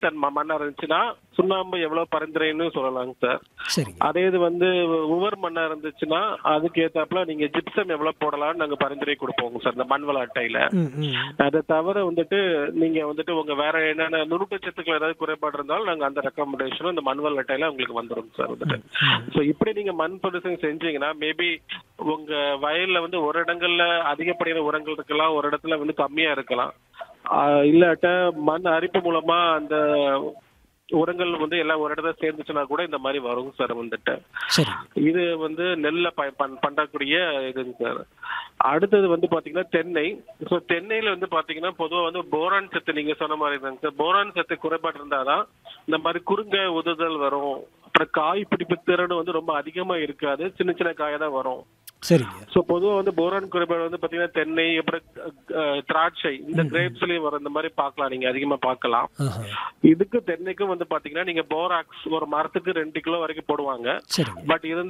தன் ம- மண்ணா இருந்துச்சுன்னா சுண்ணாம்பு எவ்வளவு பரிந்துரைன்னு சொல்லலாங்க சார் சரிங்க அதே இது வந்து உவர் மண்ணா இருந்துச்சுன்னா அதுக்கு ஏத்தாப்புல நீங்க ஜிப்சம் எவ்வளவு போடலாம்னு நாங்க பரிந்துரை கொடுப்போங்க சார் இந்த மண்வள அட்டையில ம் ம் அதை தவிர வந்துட்டு நீங்க வந்துட்டு உங்க வேற என்னென்ன நுணுக்கச்சத்துக்கள் ஏதாவது குறைபாடு இருந்தாலும் நாங்க அந்த ரெக்கமெண்டேஷனும் இந்த மண்வல் அட்டையில உங்களுக்கு வந்துடும் சார் வந்துட்டு ஸோ இப்படி நீங்க மண் ப்ரொடியூசிங் செஞ்சீங்கன்னா மேபி உங்க வயல்ல வந்து ஒரு இடங்கள்ல அதிகப்படியான உரங்கள் இருக்கலாம் ஒரு இடத்துல வந்து கம்மியா இருக்கலாம் ஆஹ் இல்லாட்ட மண் அரிப்பு மூலமா அந்த உரங்கள் வந்து எல்லாம் ஒரு இடத்துல சேர்ந்துச்சுன்னா கூட இந்த மாதிரி வரும் சார் வந்துட்டு சரிங்க இது வந்து நெல்ல ப- பண்- பண்ணக்கூடிய இதுங்க சார் அடுத்தது வந்து பாத்தீங்கன்னா தென்னை ஸோ தென்னையில வந்து பாத்தீங்கன்னா பொதுவா வந்து போரான் சத்து நீங்க சொன்ன மாதிரி தாங்க சார் போரான் சத்து குறைபாடு இருந்தாதான் இந்த மாதிரி குறுங்க உதுதல் வரும் அப்புறம் காய் பிடிப்பு திறன் வந்து ரொம்ப அதிகமா இருக்காது சின்ன சின்ன காயா தான் வரும் சரிங்க ஸோ பொதுவா வந்து போரான் குறைபாடு வந்து பாத்தீங்கன்னா தென்னை அப்புறம் அஹ், திராட்சை இந்த கிரேப்ஸ்லயும் வர இந்த மாதிரி பார்க்கலாம் நீங்க அதிகமா பார்க்கலாம் ஆஹா இதுக்கு தென்னைக்கும் வந்து பாத்தீங்கன்னா நீங்க போராக்ஸ் ஒரு மரத்துக்கு ரெண்டு கிலோ வரைக்கும் போடுவாங்க சரிங்க பட் இருந்தாலும்